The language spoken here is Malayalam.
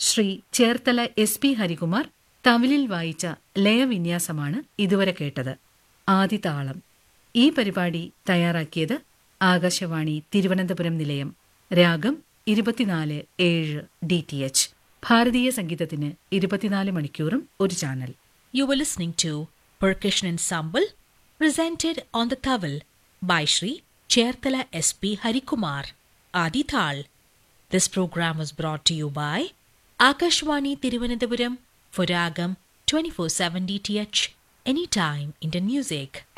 ശ്രീ ചേർത്തല എസ് പി ഹരികുമാർ തമിഴിൽ വായിച്ച ലയവിന്യാസമാണ് ഇതുവരെ കേട്ടത് ആദിതാളം ഈ പരിപാടി തയ്യാറാക്കിയത് ആകാശവാണി തിരുവനന്തപുരം നിലയം രാഗം ഇരുപത്തിനാല് ഏഴ് ഡി ടി എച്ച് ഭാരതീയ സംഗീതത്തിന് ഇരുപത്തിനാല് മണിക്കൂറും ഒരു channel You were listening to Percussion Ensemble presented on the towel by Shri Chertala SP Harikumar, Adi Thal. This program was brought to you by Akashwani Tiruvananthapuram for Ragam 24/7 DTH Anytime Indian Music.